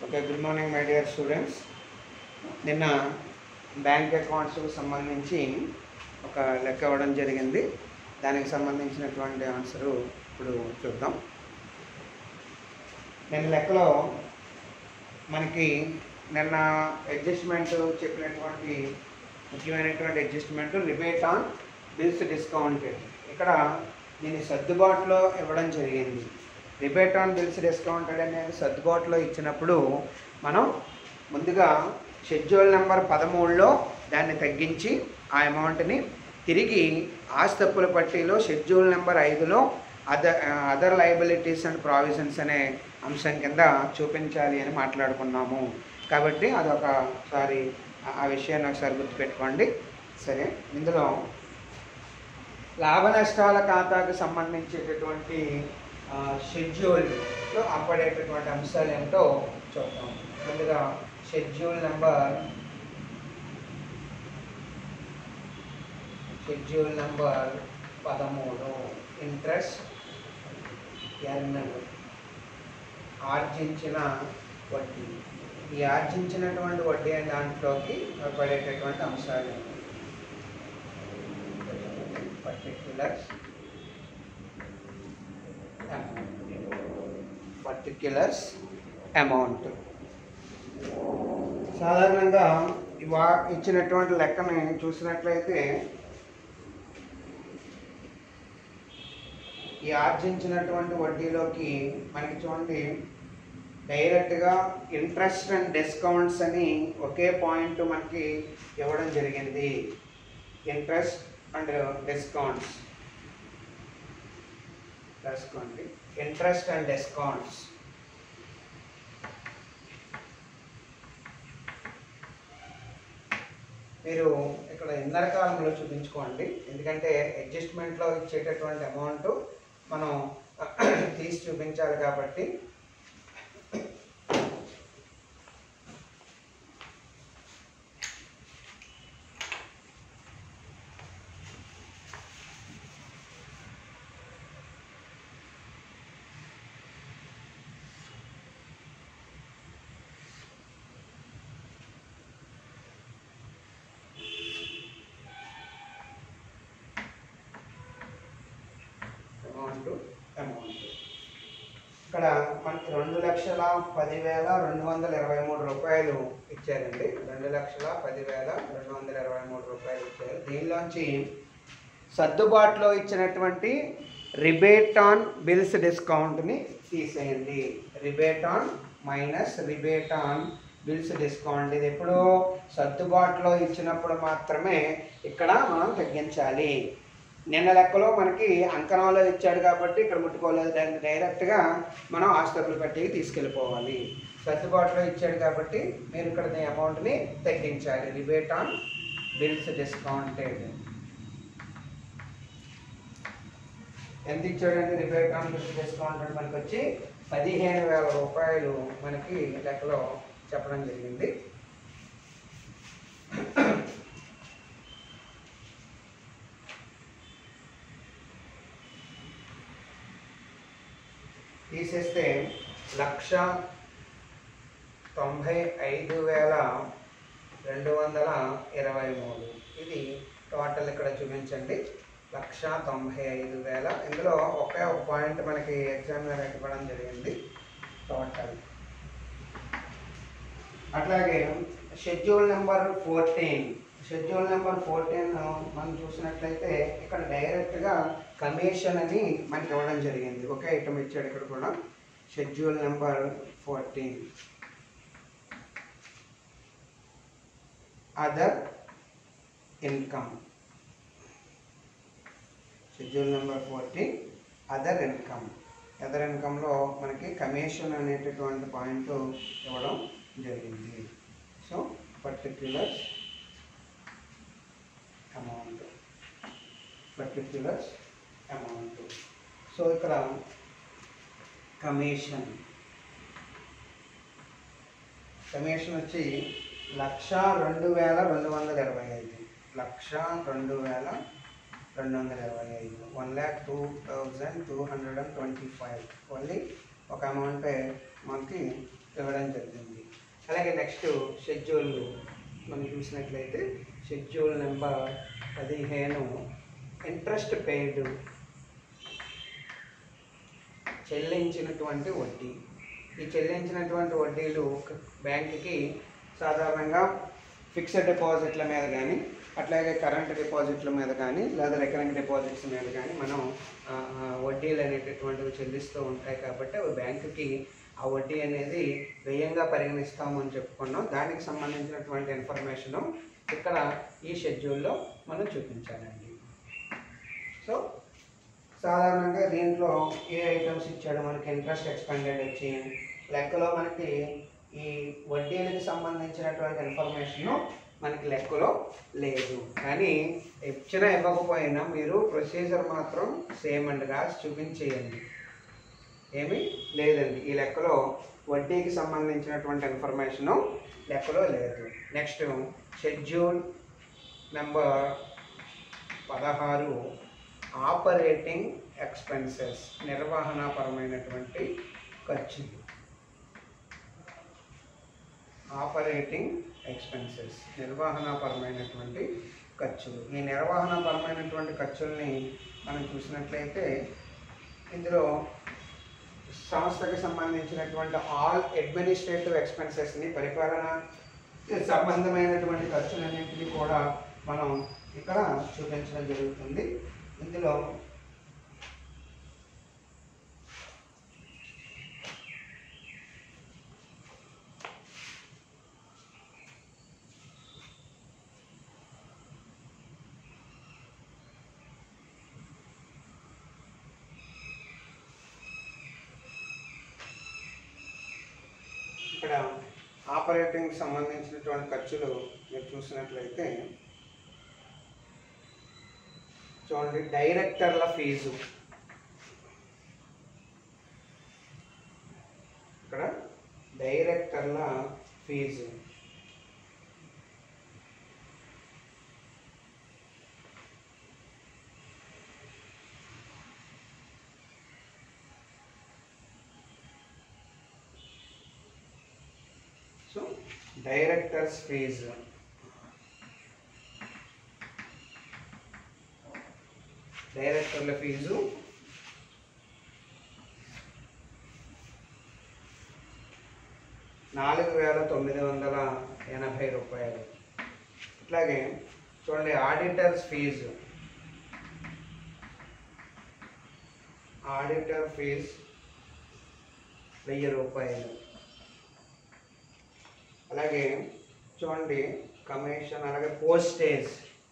Okay good morning my dear students నిన్న bank అకౌంట్స్కి సంబంధించి ఒక లెక్క ఇవ్వడం జరిగింది దానికి సంబంధించినటువంటి ఆన్సరు ఇప్పుడు చూద్దాం నిన్న లెక్కలో మనకి నిన్న అడ్జస్ట్మెంట్ చెప్పినటువంటి ముఖ్యమైనటువంటి adjustment rebate on bills discounted ఇక్కడ దీన్ని సర్దుబాటులో ఇవ్వడం జరిగింది రిబేట్ ఆన్ బిల్స్ డిస్కౌంటెడ్ అనేది సర్దుబాటులో ఇచ్చినప్పుడు మనం ముందుగా షెడ్యూల్ నెంబర్ పదమూడులో దాన్ని తగ్గించి ఆ అమౌంట్ని తిరిగి ఆస్తప్పుల పట్టీలో షెడ్యూల్ నెంబర్ ఐదులో other other liabilities and provisions అనే అంశం కింద చూపించాలి అని మాట్లాడుకున్నాము కాబట్టి అదొకసారి ఆ- ఆ విషయాన్ని ఒకసారి గుర్తుపెట్టుకోండి సరే ఇందులో లాభ నష్టాల ఖాతాకు సంబంధించేటటువంటి ఆ, షెడ్యూల్లో అప్పడేటటువంటి అంశాలు ఏమిటో చూద్దాం ముందుగా షెడ్యూల్ నెంబర్ షెడ్యూల్ నెంబర్ పదమూడు ఇంట్రెస్ట్ ఎర్నల్ ఆర్జించిన వడ్డీ ఈ ఆర్జించినటువంటి వడ్డీ అనే దాంట్లోకి పడేటటువంటి అంశాలు పర్టిక్యులర్స్ పర్టిక్యులర్స్ అమౌంట్ సాధారణంగా ఇవా ఇచ్చినటువంటి లెక్కని చూసినట్లయితే ఈ ఆర్జించినటువంటి వడ్డీలోకి మనకి చూడండి డైరెక్ట్గా ఇంట్రెస్ట్ అండ్ డిస్కౌంట్స్ అని ఒకే పాయింట్ మనకి ఇవ్వడం జరిగింది ఇంట్రెస్ట్ అండ్ డిస్కౌంట్స్ రాసుకోండి ఇంట్రెస్ట్ అండ్ డిస్కౌంట్స్ మీరు ఇక్కడ ఇందర కాలంలో చూపించుకోండి ఎందుకంటే అడ్జస్ట్మెంట్లో ఇచ్చేటటువంటి అమౌంట్ మనం తీసి చూపించాలి కాబట్టి అమౌంట్ అమౌంట్ ఇక్కడ మనకి రెండు లక్షల పదివేల రెండు వందల ఇరవై మూడు రూపాయలు ఇచ్చారండి రెండు లక్షల పదివేల రెండు వందల ఇరవై మూడు రూపాయలు ఇచ్చారు దీనిలోంచి సర్దుబాటులో ఇచ్చినటువంటి రిబేట్ ఆన్ బిల్స్ డిస్కౌంట్ని తీసేయండి rebate on minus rebate on bills discount ఇది ఎప్పుడు సర్దుబాటులో ఇచ్చినప్పుడు మాత్రమే ఇక్కడ మనం తగ్గించాలి నిన్న లెక్కలో మనకి అంకణంలో ఇచ్చాడు కాబట్టి ఇక్కడ ముట్టుకోలేదు దాన్ని డైరెక్ట్గా మనం హాస్పిటల్ పట్టికి తీసుకెళ్ళిపోవాలి సర్దుబాటులో ఇచ్చాడు కాబట్టి మీరు ఇక్కడ ఈ అమౌంట్ని తగ్గించాలి రిబేట్ ఆన్ బిల్స్ డిస్కౌంటెడ్ ఎంత ఇచ్చాడండి రిబేట్ ఆన్ బిల్స్ డిస్కౌంటెడ్ మనకి వచ్చి పదిహేను వేల రూపాయలు మనకి లెక్కలో చెప్పడం జరిగింది తీసేస్తే లక్ష తొంభై ఐదు వేల రెండు వందల ఇరవై మూడు ఇది టోటల్ ఇక్కడ చూపించండి లక్ష తొంభై ఐదు వేల ఇందులో ఒకే ఒక పాయింట్ మనకి ఎగ్జామ్లో ఇవ్వడం జరిగింది టోటల్ అట్లాగే schedule number fourteen schedule number fourteen మనం చూసినట్లయితే ఇక్కడ డైరెక్ట్గా కమిషన్ అని మనకి ఇవ్వడం జరిగింది ఒకే ఐటమ్ ఇచ్చాడు ఇక్కడ కూడా schedule number fourteen other income schedule number fourteen other income other ఇన్కమ్లో మనకి కమిషన్ అనేటటువంటి పాయింట్ ఇవ్వడం జరిగింది so particulars amount particulars amount so ఇక్కడ కమిషన్ కమిషన్ వచ్చి లక్ష రెండు వేల రెండు వందల ఇరవై ఐదు లక్ష రెండు వేల రెండు వందల ఇరవై ఐదు one lakh two thousand two hundred and twenty five only ఒక అమౌంటే మనకి ఇవ్వడం జరిగింది అలాగే నెక్స్ట్ షెడ్యూల్ మనం చూసినట్లయితే షెడ్యూల్ నెంబర్ పదిహేను ఇంట్రెస్ట్ పెయిడ్ చెల్లించినటువంటి వడ్డీ ఈ చెల్లించినటువంటి వడ్డీలు బ్యాంకుకి సాధారణంగా ఫిక్స్డ్ డిపాజిట్ల మీద కానీ అట్లాగే కరెంట్ డిపాజిట్ల మీద కానీ లేదా రికరింగ్ డిపాజిట్స్ మీద కానీ మనం ఆ, ఆ, వడ్డీలు అనేటటువంటివి చెల్లిస్తూ ఉంటాయి కాబట్టి అవి బ్యాంకుకి ఆ వడ్డీ అనేది వ్యయంగా పరిగణిస్తామని చెప్పుకున్నాం దానికి సంబంధించినటువంటి ఇన్ఫర్మేషను ఇక్కడ ఈ షెడ్యూల్లో మనం చూపించాలండి సో సాధారణంగా దీంట్లో ఏ ఐటమ్స్ ఇచ్చాడు మనకి ఇంట్రెస్ట్ ఎక్స్పెండెడ్ వచ్చి లెక్కలో మనకి ఈ వడ్డీలకు సంబంధించినటువంటి ఇన్ఫర్మేషన్ మనకి లెక్కలో లేదు కానీ ఇచ్చినా ఇవ్వకపోయినా మీరు ప్రొసీజర్ మాత్రం సేమ్ అండ్ రాసి చూపించేయండి ఏమీ లేదండి ఈ లెక్కలో వడ్డీకి సంబంధించినటువంటి ఇన్ఫర్మేషను లెక్కలో లేదు నెక్స్ట్ షెడ్యూల్ నెంబర్ పదహారు ఆపరేటింగ్ ఎక్స్పెన్సెస్ నిర్వహణపరమైనటువంటి ఖర్చులు ఆపరేటింగ్ ఎక్స్పెన్సెస్ నిర్వహణపరమైనటువంటి ఖర్చులు ఈ నిర్వహణపరమైనటువంటి ఖర్చుల్ని మనం చూసినట్లయితే ఇందులో సంస్థకి సంబంధించినటువంటి ఆల్ అడ్మినిస్ట్రేటివ్ ఎక్స్పెన్సెస్ని పరిపాలన సంబంధమైనటువంటి ఖర్చులన్నింటినీ కూడా మనం ఇక్కడ చూపించడం జరుగుతుంది ఇందులో ఇక్కడ ఆపరేటింగ్ సంబంధించినటువంటి ఖర్చులు మీరు చూసినట్లయితే చూడండి డైరెక్టర్ల ఫీజు ఇక్కడ డైరెక్టర్ల ఫీజు సో డైరెక్టర్స్ ఫీజు డైరెక్టర్ల ఫీజు నాలుగు వేల తొమ్మిది వందల ఎనభై రూపాయలు అట్లాగే చూడండి ఆడిటర్స్ ఫీజు ఆడిటర్ ఫీజ్ వెయ్యి రూపాయలు అలాగే చూడండి కమిషన్ అలాగే పోస్టేజ్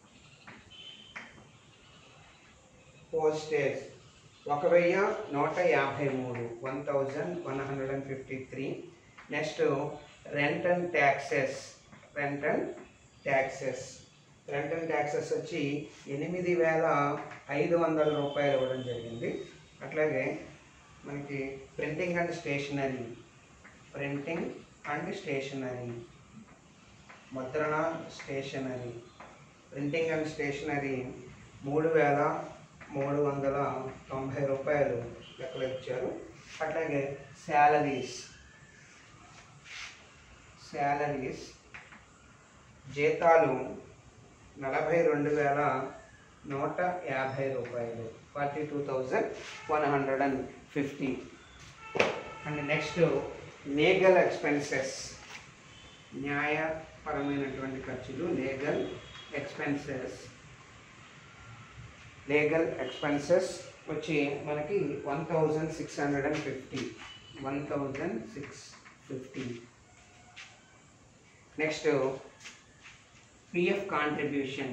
పోస్టేజ్ ఒక వెయ్యి నూట యాభై మూడు one thousand one hundred and fifty three next rent and taxes rent and taxes rent and taxes వచ్చి ఎనిమిది వేల ఐదు వందల రూపాయలు ఇవ్వడం జరిగింది అట్లాగే మనకి printing and stationery printing and stationery ముద్రణ స్టేషనరీ ప్రింటింగ్ అండ్ స్టేషనరీ మూడు వేల మూడు వందల తొంభై రూపాయలు లెక్కలు ఇచ్చారు అట్లాగే శాలరీస్ శాలరీస్ జీతాలు నలభై రెండు వేల నూట యాభై రూపాయలు forty two thousand one hundred and fifty and next legal expenses న్యాయపరమైనటువంటి ఖర్చులు లీగల్ ఎక్స్పెన్సెస్ లీగల్ ఎక్స్పెన్సెస్ వచ్చి మనకి one thousand six hundred and fifty one thousand six fifty next PF contribution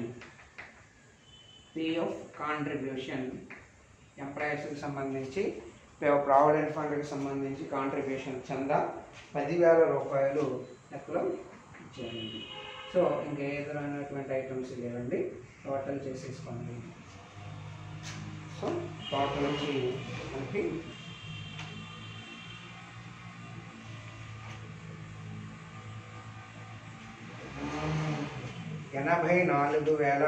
PF contribution ఎంప్లాయీస్కి సంబంధించి ప్రావిడెంట్ ఫండ్కి సంబంధించి contribution చందా పదివేల రూపాయలు లెక్కలో ఇచ్చేయండి సో ఇంకా ఎదురైనటువంటి ఐటమ్స్ లేవండి టోటల్ చేసేసుకోండి సో టోటల్ వచ్చి మనకి ఎనభై నాలుగు వేల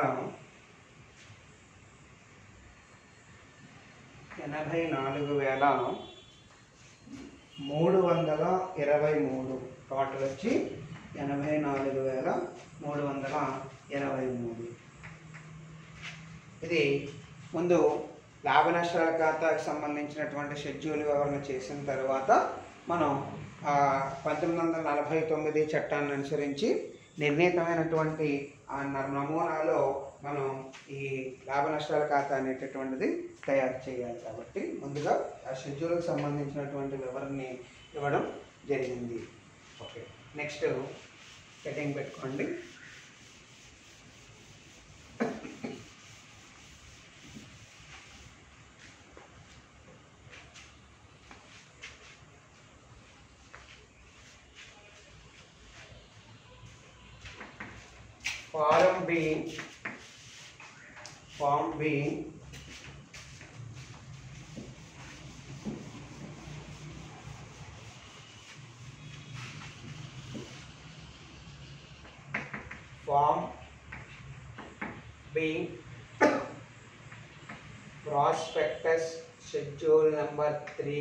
ఎనభై నాలుగు వేల మూడు వందల ఇరవై మూడు టోటల్ వచ్చి ఎనభై నాలుగు వేల మూడు వందల ఇరవై మూడు ఇది ముందు లాభ నష్టాల ఖాతాకు సంబంధించినటువంటి షెడ్యూల్ వివరణ చేసిన తర్వాత మనం ఆ, పంతొమ్మిది వందల నలభై తొమ్మిది చట్టాన్ని అనుసరించి నిర్ణీతమైనటువంటి ఆ న- నమూనాలో మనం ఈ లాభ నష్టాల ఖాతా అనేటటువంటిది తయారు చేయాలి కాబట్టి ముందుగా ఆ షెడ్యూల్కి సంబంధించినటువంటి వివరణని ఇవ్వడం జరిగింది ఓకే నెక్స్ట్ సెట్టింగ్ పెట్టుకోండి form B form B form B prospectus schedule number three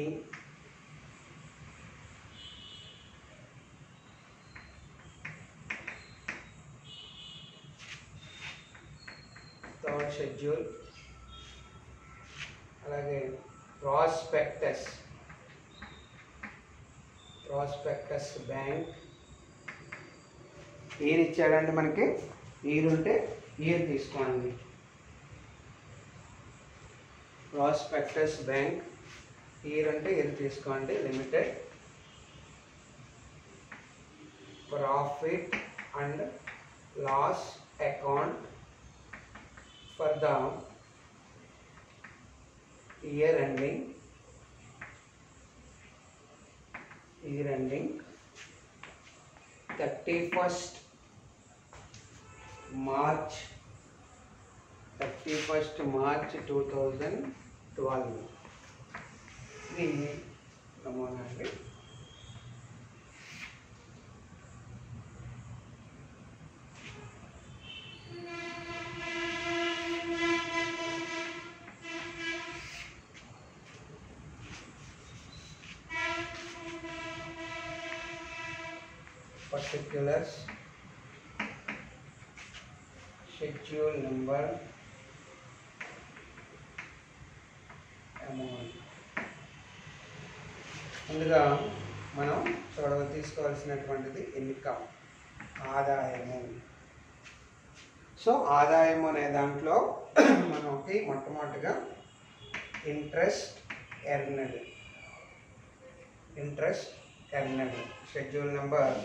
third schedule అలాగే ప్రాస్పెక్టస్ ప్రాస్పెక్టస్ బ్యాంక్ ఇయర్ ఇచ్చాడండి మనకి ఇయర్ ఉంటే ఇయర్ తీసుకోండి ప్రాస్పెక్టస్ బ్యాంక్ ఇయర్ అంటే ఇయర్ తీసుకోండి limited profit and loss account for the year ending year ending 31st March 31st March 2012 ఇది నమూనా అండి particulars schedule number amount ముందుగా మనం చూడవ తీసుకోవాల్సినటువంటిది ఇన్కమ్ ఆదాయము సో ఆదాయము అనే దాంట్లో మనకి మొట్టమొదటిగా interest earned interest earned schedule number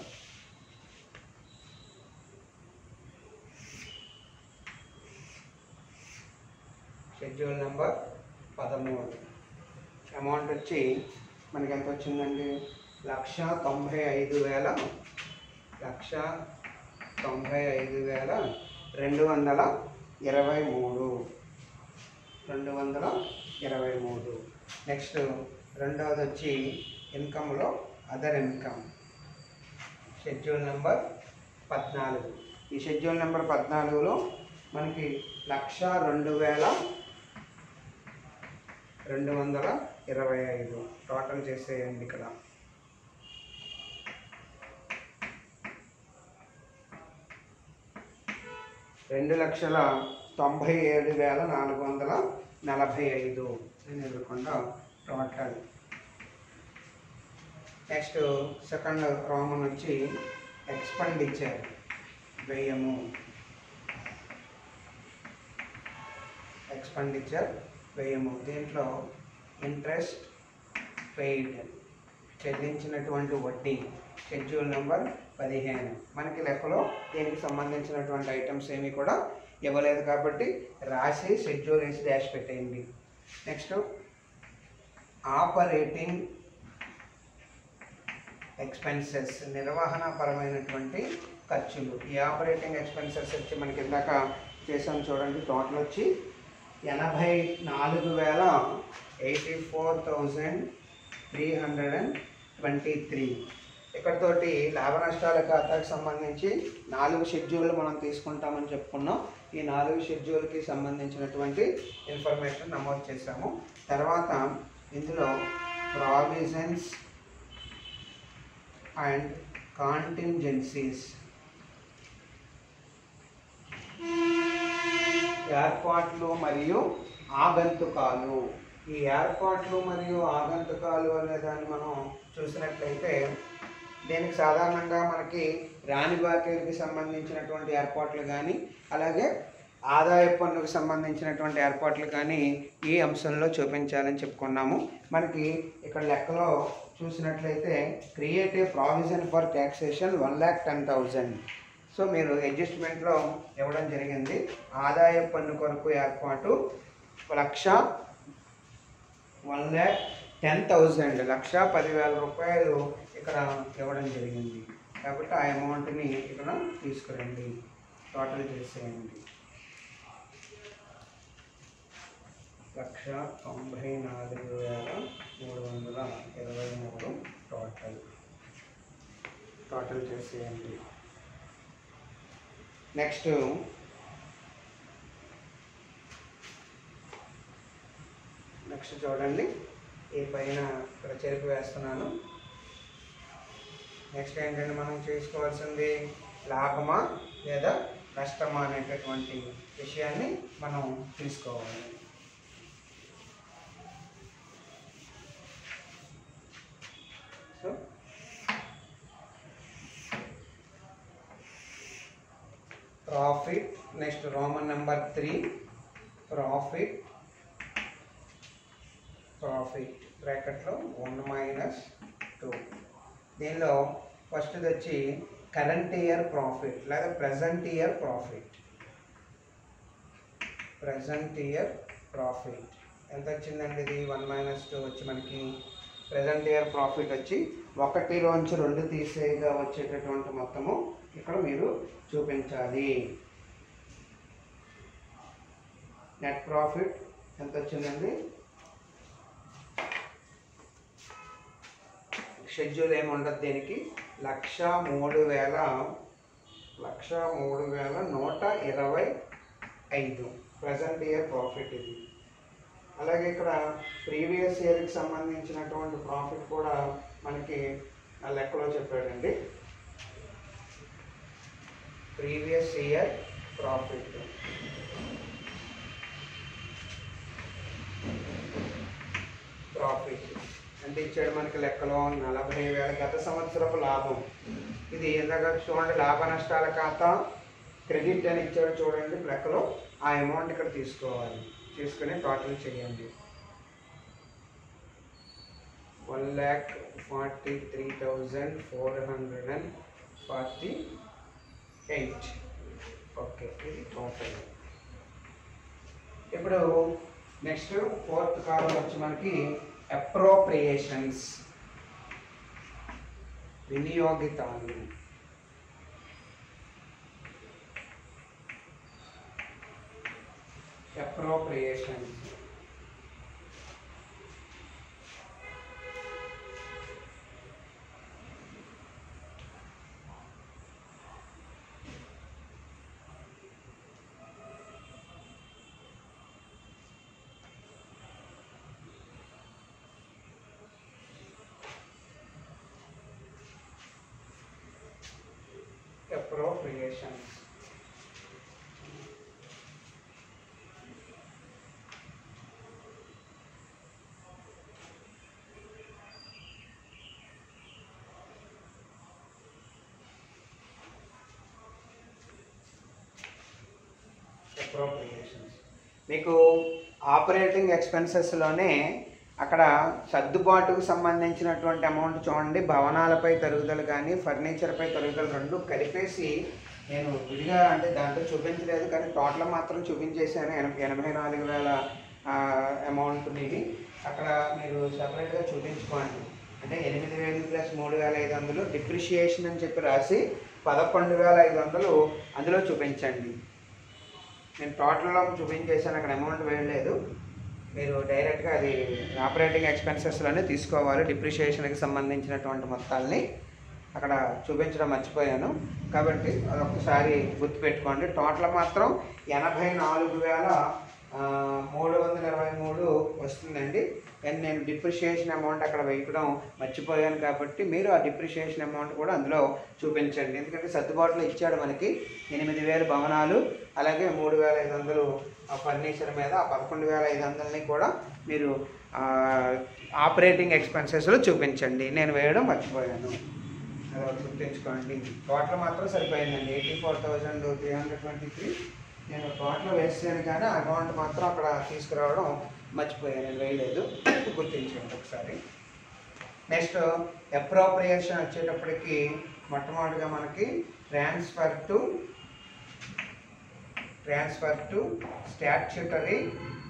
schedule number పదమూడు అమౌంట్ వచ్చి మనకి ఎంత వచ్చిందండి లక్ష తొంభై ఐదు వేల లక్ష తొంభై ఐదు వేల రెండు వందల ఇరవై మూడు రెండు వందల ఇరవై మూడు నెక్స్ట్ రెండవది వచ్చి ఇన్కమ్లో అదర్ ఇన్కమ్ షెడ్యూల్ నెంబర్ పద్నాలుగు ఈ షెడ్యూల్ నెంబర్ పద్నాలుగులో మనకి లక్ష రెండు వేల రెండు వందల ఇరవై ఐదు టోటల్ చేసేయండి ఇక్కడ రెండు లక్షల తొంభై ఏడు వేల నాలుగు వందల నలభై ఐదు అని ఎదుర్కొండ టోటల్ నెక్స్ట్ సెకండ్ రోమన్ వచ్చి ఎక్స్పెండిచర్ వ్యయము ఎక్స్పెండిచర్ వ్యయము దీంట్లో ఇంట్రెస్ట్ పెయిడ్ చెల్లించినటువంటి వడ్డీ షెడ్యూల్ నెంబర్ పదిహేను మనకి లెక్కలో దీనికి సంబంధించినటువంటి ఐటమ్స్ ఏమీ కూడా ఇవ్వలేదు కాబట్టి రాసి షెడ్యూల్ వేసి డాష్ పెట్టేయండి నెక్స్ట్ ఆపరేటింగ్ ఎక్స్పెన్సెస్ నిర్వహణ పరమైనటువంటి ఖర్చులు ఈ ఆపరేటింగ్ ఎక్స్పెన్సెస్ వచ్చి మనకి ఇందాక చేసాం చూడండి టోటల్ వచ్చి ఎనభై నాలుగు వేల eighty four thousand three hundred and twenty three ఇక్కడతోటి లాభ నష్టాల ఖాతాకు సంబంధించి నాలుగు షెడ్యూల్ మనం తీసుకుంటామని చెప్పుకున్నాం ఈ నాలుగు షెడ్యూల్కి సంబంధించినటువంటి ఇన్ఫర్మేషన్ నమోదు చేశాము తర్వాత ఇందులో ప్రావిజన్స్ అండ్ కాంటింజెన్సీస్ ఏర్పాట్లు మరియు ఆగంతుకాలు ఈ ఏర్పాట్లు మరియు ఆగంతుకాలు అనే దాన్ని మనం చూసినట్లయితే దీనికి సాధారణంగా మనకి రాణి బాకీలకి సంబంధించినటువంటి ఏర్పాట్లు కానీ అలాగే ఆదాయ పన్నుకు సంబంధించినటువంటి ఏర్పాట్లు కానీ ఈ అంశంలో చూపించాలని చెప్పుకున్నాము మనకి ఇక్కడ లెక్కలో చూసినట్లయితే create a provision for taxation one lakh ten thousand so మీరు అడ్జస్ట్మెంట్లో ఇవ్వడం జరిగింది ఆదాయ పన్ను కొరకు ఏర్పాటు లక్ష వన్ ల్యాక్ టెన్ థౌజండ్ లక్ష పదివేల రూపాయలు ఇక్కడ ఇవ్వడం జరిగింది కాబట్టి ఆ అమౌంట్ని ఇక్కడ తీసుకురండి టోటల్ చేసేయండి లక్ష తొంభై నాలుగు వేల మూడు వందల ఇరవై మూడు టోటల్ టోటల్ చేసేయండి నెక్స్ట్ నెక్స్ట్ చూడండి ఈ పైన ఇక్కడ చెరుకు వేస్తున్నాను నెక్స్ట్ ఏంటంటే మనం చేసుకోవాల్సింది లాభమా లేదా నష్టమా అనేటటువంటి విషయాన్ని మనం తీసుకోవాలి so profit next Roman number three profit profit బ్రాకెట్లో వన్ మైనస్ టూ దీనిలో ఫస్ట్ వచ్చి కరెంట్ ఇయర్ ప్రాఫిట్ లేదా present year profit present year profit ఎంత వచ్చిందండి ఇది వన్ మైనస్ టూ వచ్చి మనకి ప్రజెంట్ ఇయర్ ప్రాఫిట్ వచ్చి ఒకటిలోంచి రెండు తీసేగా వచ్చేటటువంటి మొత్తము ఇక్కడ మీరు చూపించాలి నెట్ ప్రాఫిట్ ఎంత వచ్చిందండి షెడ్యూల్ ఏమి ఉండదు దీనికి లక్ష మూడు వేల లక్ష మూడు వేల నూట ఇరవై ఐదు ప్రజెంట్ ఇయర్ ప్రాఫిట్ ఇది అలాగే ఇక్కడ ప్రీవియస్ ఇయర్కి సంబంధించినటువంటి ప్రాఫిట్ కూడా మనకి ఆ లెక్కలో చెప్పాడండి ప్రీవియస్ ఇయర్ ప్రాఫిట్ ప్రాఫిట్ అంటే ఇచ్చాడు మనకి లెక్కలో నలభై వేల గత సంవత్సరపు లాభం ఇది ఇందాక చూడండి లాభ నష్టాల ఖాతా క్రెడిట్ అని ఇచ్చాడు చూడండి లెక్కలో ఆ అమౌంట్ ఇక్కడ తీసుకోవాలి తీసుకుని టోటల్ చేయండి one lakh forty three thousand four hundred and forty eight okay ఇది టోటల్ ఇప్పుడు నెక్స్ట్ ఫోర్త్ కాలం వచ్చి మనకి అప్రోప్రియేషన్స్ వినియోగితాలు అప్రోప్రియేషన్స్ appropriations. appropriations. మీకు ఆపరేటింగ్ ఎక్స్పెన్సెస్లోనే అక్కడ సర్దుబాటుకు సంబంధించినటువంటి అమౌంట్ చూడండి భవనాలపై తరుగుదల కానీ ఫర్నిచర్పై తరుగుదల రెండు కలిపేసి నేను విడిగా అంటే దాంట్లో చూపించలేదు కానీ టోటల్ మాత్రం చూపించేసాను ఎనభై ఎనభై నాలుగు వేల అమౌంట్ని అక్కడ మీరు సపరేట్గా చూపించుకోండి అంటే ఎనిమిది వేలు ప్లస్ మూడు వేల ఐదు వందలు డిప్రిషియేషన్ అని చెప్పి రాసి పదకొండు వేల ఐదు వందలు అందులో చూపించండి నేను టోటల్లో చూపించేసాను అక్కడ అమౌంట్ వేయలేదు మీరు డైరెక్ట్గా అది ఆపరేటింగ్ ఎక్స్పెన్సెస్లోనే తీసుకోవాలి డిప్రిషియేషన్కి సంబంధించినటువంటి మొత్తాల్ని అక్కడ చూపించడం మర్చిపోయాను కాబట్టి అదొకసారి గుర్తుపెట్టుకోండి టోటల్ మాత్రం ఎనభై నాలుగు వేల ఆ, మూడు వందల ఇరవై మూడు వస్తుందండి అండ్ నేను డిప్రిషియేషన్ అమౌంట్ అక్కడ వేయడం మర్చిపోయాను కాబట్టి మీరు ఆ డిప్రిషియేషన్ అమౌంట్ కూడా అందులో చూపించండి ఎందుకంటే సర్దుబాటులో ఇచ్చాడు మనకి ఎనిమిది వేలు భవనాలు అలాగే మూడు వేల ఐదు వందలు ఫర్నిచర్ మీద ఆ పదకొండు వేల ఐదు వందలని కూడా మీరు ఆ, ఆపరేటింగ్ ఎక్స్పెన్సెస్లో చూపించండి నేను వేయడం మర్చిపోయాను అది ఒకటి గుర్తుంచుకోండి టోటల్ మాత్రం సరిపోయిందండి eighty four thousand three hundred twenty three నేను టోటల్ వేసాను కానీ అమౌంట్ మాత్రం అక్కడ తీసుకురావడం మర్చిపోయాను నేను వేయలేదు గుర్తించండి ఒకసారి నెక్స్ట్ అప్రోప్రియేషన్ వచ్చేటప్పటికి మొట్టమొదటిగా మనకి transfer to transfer to statutory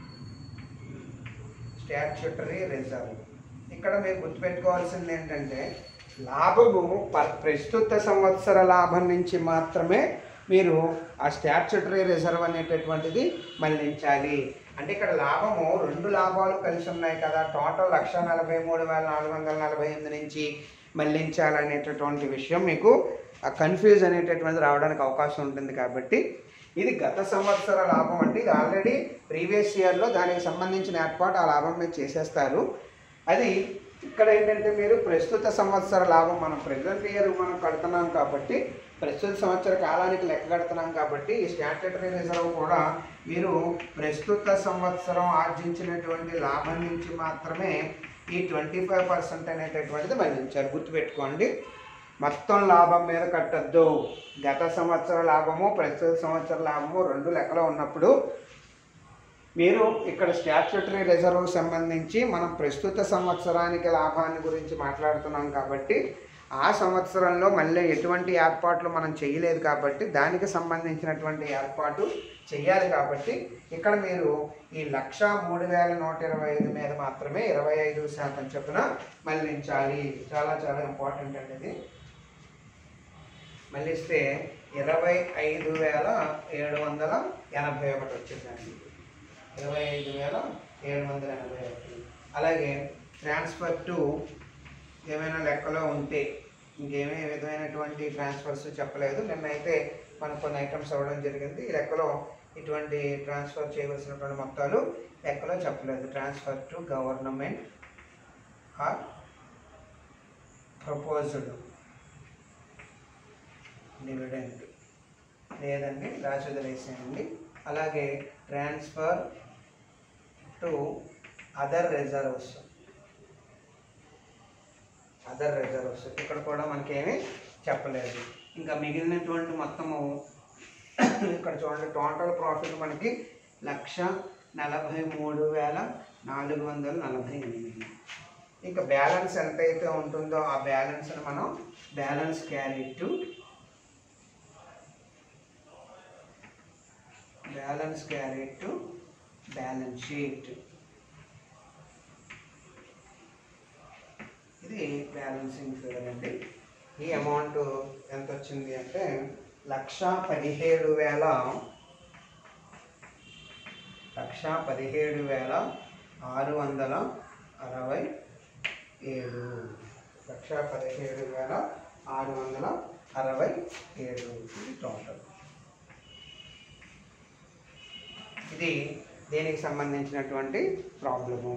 statutory reserve ఇక్కడ మీరు గుర్తుపెట్టుకోవాల్సింది ఏంటంటే లాభము ప- ప్రస్తుత సంవత్సర లాభం నుంచి మాత్రమే మీరు ఆ స్టాట్యూటరీ రిజర్వ్ అనేటటువంటిది మళ్ళించాలి అంటే ఇక్కడ లాభము రెండు లాభాలు కలిసి ఉన్నాయి కదా టోటల్ లక్ష నలభై మూడు వేల నాలుగు వందల నలభై ఎనిమిది నుంచి మళ్ళించాలనేటటువంటి విషయం మీకు కన్ఫ్యూజ్ అనేటటువంటిది రావడానికి అవకాశం ఉంటుంది కాబట్టి ఇది గత సంవత్సర లాభం అంటే ఇది ఆల్రెడీ ప్రీవియస్ ఇయర్లో దానికి సంబంధించిన ఏర్పాటు ఆ లాభం మీరు చేసేస్తారు అది ఇక్కడ ఏంటంటే మీరు ప్రస్తుత సంవత్సర లాభం మనం ప్రజెంట్ ఇయర్ మనం కడుతున్నాం కాబట్టి ప్రస్తుత సంవత్సర కాలానికి లెక్క కడుతున్నాం కాబట్టి ఈ స్టాట్యూటరీ రిజర్వ్ కూడా మీరు ప్రస్తుత సంవత్సరం ఆర్జించినటువంటి లాభం నుంచి మాత్రమే ఈ ట్వంటీ ఫైవ్ పర్సెంట్ అనేటటువంటిది మళ్ళించాలి గుర్తుపెట్టుకోండి మొత్తం లాభం మీద కట్టద్దు గత సంవత్సర లాభము ప్రస్తుత సంవత్సర లాభము రెండు లెక్కలో ఉన్నప్పుడు మీరు ఇక్కడ స్టాట్యూటరీ రిజర్వ్ సంబంధించి మనం ప్రస్తుత సంవత్సరానికి లాభాన్ని గురించి మాట్లాడుతున్నాం కాబట్టి ఆ సంవత్సరంలో మళ్ళీ ఎటువంటి ఏర్పాట్లు మనం చేయలేదు కాబట్టి దానికి సంబంధించినటువంటి ఏర్పాటు చేయాలి కాబట్టి ఇక్కడ మీరు ఈ లక్ష మూడు వేల నూట ఇరవై ఐదు మీద మాత్రమే ఇరవై ఐదు శాతం చొప్పున మళ్ళించాలి చాలా చాలా ఇంపార్టెంట్ అండి ఇది మళ్ళిస్తే ఇరవై ఐదు వేల ఏడు వందల ఎనభై ఒకటి వచ్చిందండి ఇరవై ఐదు వేల ఏడు వందల ఎనభై ఒకటి అలాగే ట్రాన్స్ఫర్ టు ఏమైనా లెక్కలో ఉంటే ఇంకేమీ విధమైనటువంటి ట్రాన్స్ఫర్స్ చెప్పలేదు నిన్నైతే మనకు కొన్ని ఐటమ్స్ అవ్వడం జరిగింది ఈ లెక్కలో ఇటువంటి ట్రాన్స్ఫర్ చేయవలసినటువంటి మొత్తాలు లెక్కలో చెప్పలేదు transfer to government or proposed dividend లేదండి రాసి వదిలేసేయండి అలాగే transfer to other reserves other reserves ఇక్కడ కూడా మనకేమీ చెప్పలేదు ఇంకా మిగిలినటువంటి మొత్తము ఇక్కడ చూడండి టోటల్ ప్రాఫిట్ మనకి లక్ష నలభై మూడు వేల నాలుగు వందల నలభై ఎనిమిది ఇంకా బ్యాలెన్స్ ఎంతైతే ఉంటుందో ఆ బ్యాలెన్స్ని మనం balance carry to balance carry to balance sheet ఇది బ్యాలెన్సింగ్ ఫిగర్ అండి ఈ అమౌంట్ ఎంత వచ్చింది అంటే లక్ష పదిహేడు వేల లక్ష పదిహేడు వేల ఆరు వందల అరవై ఏడు లక్ష పదిహేడు వేల ఆరు వందల అరవై ఏడు ఇది టోటల్ ఇది దీనికి సంబంధించినటువంటి ప్రాబ్లము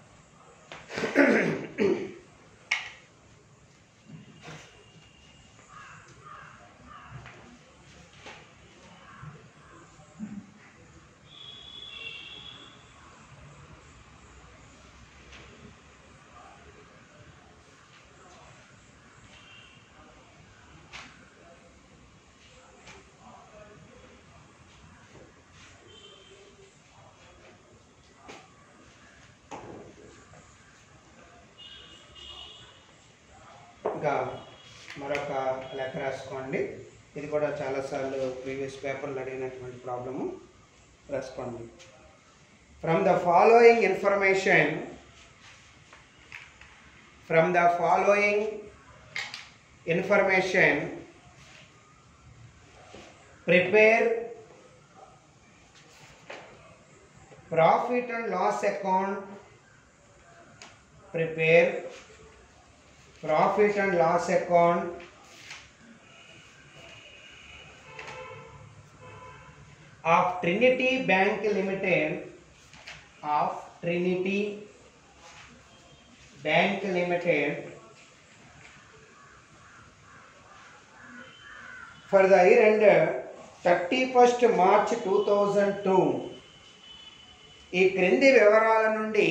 ఇంకా మరొక లెక్క రాసుకోండి ఇది కూడా చాలాసార్లు ప్రీవియస్ పేపర్లు అడిగినటువంటి ప్రాబ్లము రాసుకోండి from the following information from the following information prepare profit and loss account prepare profit and loss account of Trinity Bank Limited of Trinity Bank Limited for the year and thirty first March two thousand two ఈ క్రింది వివరాల నుండి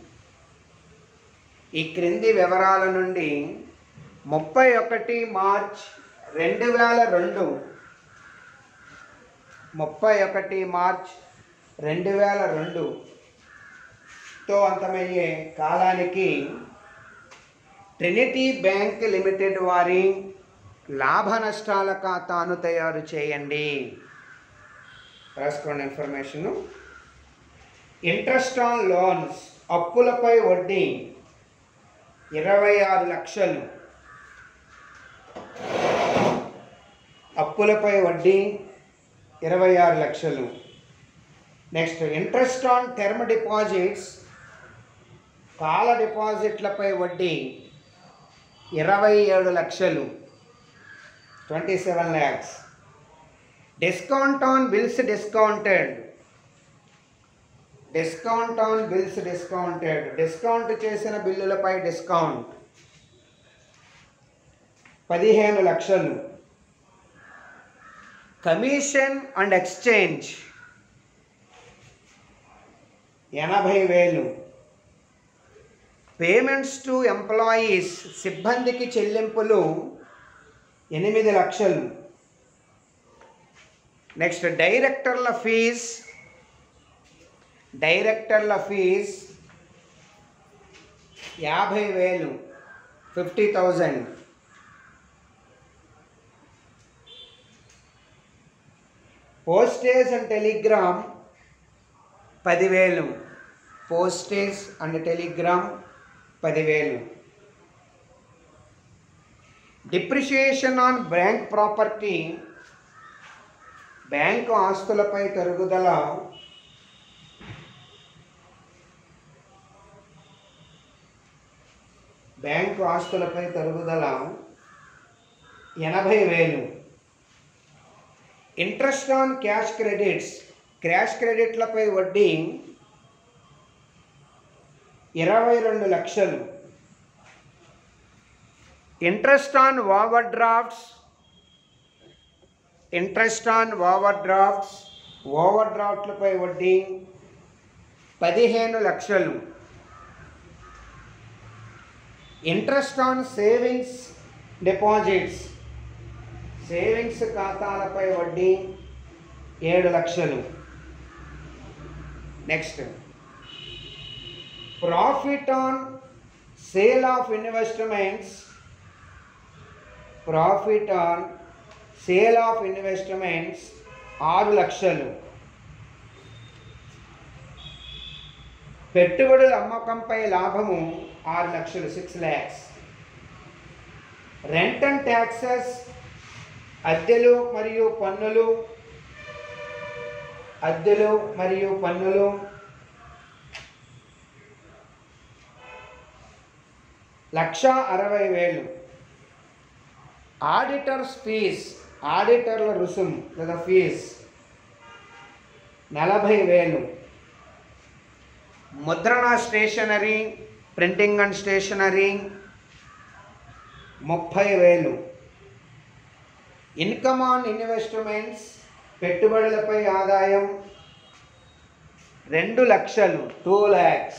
ఈ క్రింది వివరాల నుండి ముప్పై ఒకటి మార్చ్ రెండు వేల రెండు ముప్పై ఒకటి మార్చ్ రెండు వేల రెండుతో అంతమయ్యే కాలానికి ట్రినిటీ బ్యాంక్ లిమిటెడ్ వారి లాభ నష్టాల ఖాతాను తయారు చేయండి రాసుకోండి ఇన్ఫర్మేషను ఇంట్రెస్ట్ ఆన్ లోన్స్ అప్పులపై వడ్డీ ఇరవై ఆరు లక్షలు అప్పులపై వడ్డీ ఇరవై ఆరు లక్షలు next interest on term deposits కాల డిపాజిట్లపై వడ్డీ ఇరవై ఏడు లక్షలు twenty seven lakhs discount on bills discounted discount on bills discounted discount చేసిన బిల్లులపై డిస్కౌంట్ పదిహేను లక్షలు కమిషన్ అండ్ ఎక్స్చేంజ్ ఎనభై వేలు పేమెంట్స్ టు ఎంప్లాయీస్ సిబ్బందికి చెల్లింపులు ఎనిమిది లక్షలు నెక్స్ట్ డైరెక్టర్ల ఫీజ్ డైరెక్టర్ల ఫీజ్ యాభై వేలు fifty thousand postage and telegram పదివేలు పోస్టేజ్ అండ్ టెలిగ్రామ్ పదివేలు depreciation on bank property bank ఆస్తులపై తరుగుదల బ్యాంకు ఆస్తులపై తరుగుదల ఎనభై వేలు interest on cash credits cash క్రెడిట్లపై వడ్డీ ఇరవై రెండు లక్షలు interest on overdrafts interest on overdrafts ఓవర్ డ్రాఫ్ట్లపై వడ్డీ పదిహేను లక్షలు interest on savings deposits savings ఖాతాలపై వడ్డీ ఏడు లక్షలు next profit on sale of investments profit on sale of investments ఆరు లక్షలు పెట్టుబడుల అమ్మకంపై లాభము ఆరు లక్షలు six lakhs rent and taxes అద్దెలు మరియు పన్నులు అద్దెలు మరియు పన్నులు లక్ష అరవై వేలు ఆడిటర్స్ ఫీజ్ ఆడిటర్ల రుసుం లేదా ఫీజ్ నలభై వేలు ముద్రణ స్టేషనరీ ప్రింటింగ్ అండ్ స్టేషనరీ ముప్పై వేలు ఇన్కమ్ ఆన్ ఇన్వెస్ట్మెంట్స్ పెట్టుబడులపై ఆదాయం రెండు లక్షలు టూ ల్యాక్స్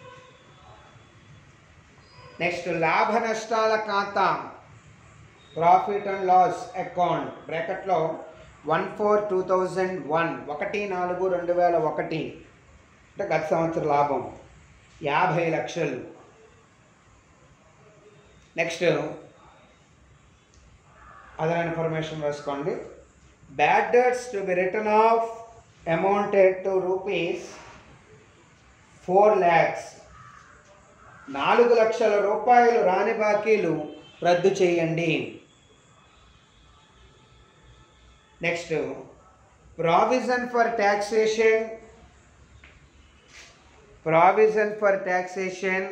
నెక్స్ట్ లాభ నష్టాల ఖాతా ప్రాఫిట్ అండ్ లాస్ అకౌంట్ బ్రాకెట్లో one four two thousand one ఒకటి నాలుగు రెండు వేల ఒకటి అంటే గత సంవత్సర లాభం యాభై లక్షలు నెక్స్ట్ అదర్ ఇన్ఫర్మేషన్ వేసుకోండి bad debts to be written off amounted to rupees four lakhs నాలుగు లక్షల రూపాయలు రాని బాకీలు రద్దు చేయండి next provision for taxation provision for taxation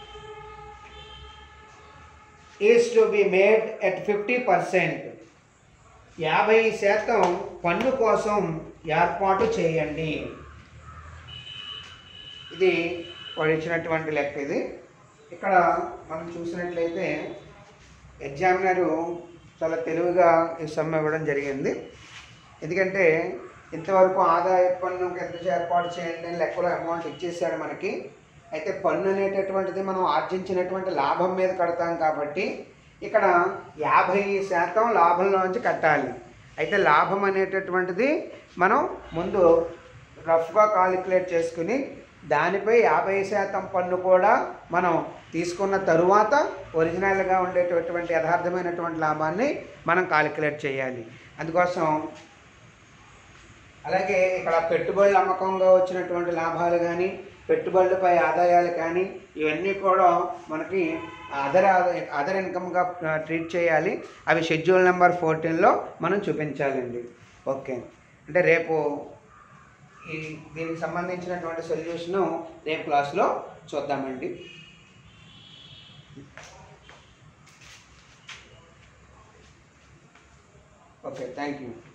is to be made at fifty percent యాభై శాతం పన్ను కోసం ఏర్పాటు చేయండి ఇది వాడు ఇచ్చినటువంటి లెక్క ఇది ఇక్కడ మనం చూసినట్లయితే ఎగ్జామినరు చాలా తెలివిగా ఈ సమ్మె ఇవ్వడం జరిగింది ఎందుకంటే ఇంతవరకు ఆదాయ పన్నుకు ఎంత ఏర్పాటు చేయండి అని లెక్కలో అమౌంట్ ఇచ్చేసాడు మనకి అయితే పన్ను అనేటటువంటిది మనం ఆర్జించినటువంటి లాభం మీద కడతాం కాబట్టి ఇక్కడ యాభై శాతం లాభంలోంచి కట్టాలి అయితే లాభం అనేటటువంటిది మనం ముందు రఫ్గా కాలిక్యులేట్ చేసుకుని దానిపై యాభై శాతం పన్ను కూడా మనం తీసుకున్న తరువాత ఒరిజినల్గా ఉండేటటువంటి యథార్థమైనటువంటి లాభాన్ని మనం కాలిక్యులేట్ చేయాలి అందుకోసం అలాగే ఇక్కడ పెట్టుబడుల అమ్మకంగా వచ్చినటువంటి లాభాలు కానీ పెట్టుబడులపై ఆదాయాలు కానీ ఇవన్నీ కూడా మనకి అదర్ అదర్ ఇన్కమ్గా ట్రీట్ చేయాలి అవి షెడ్యూల్ నెంబర్ ఫోర్టీన్లో మనం చూపించాలండి ఓకే అంటే రేపు ఈ దీనికి సంబంధించినటువంటి సొల్యూషను రేపు క్లాస్లో చూద్దామండి ఓకే థ్యాంక్ యూ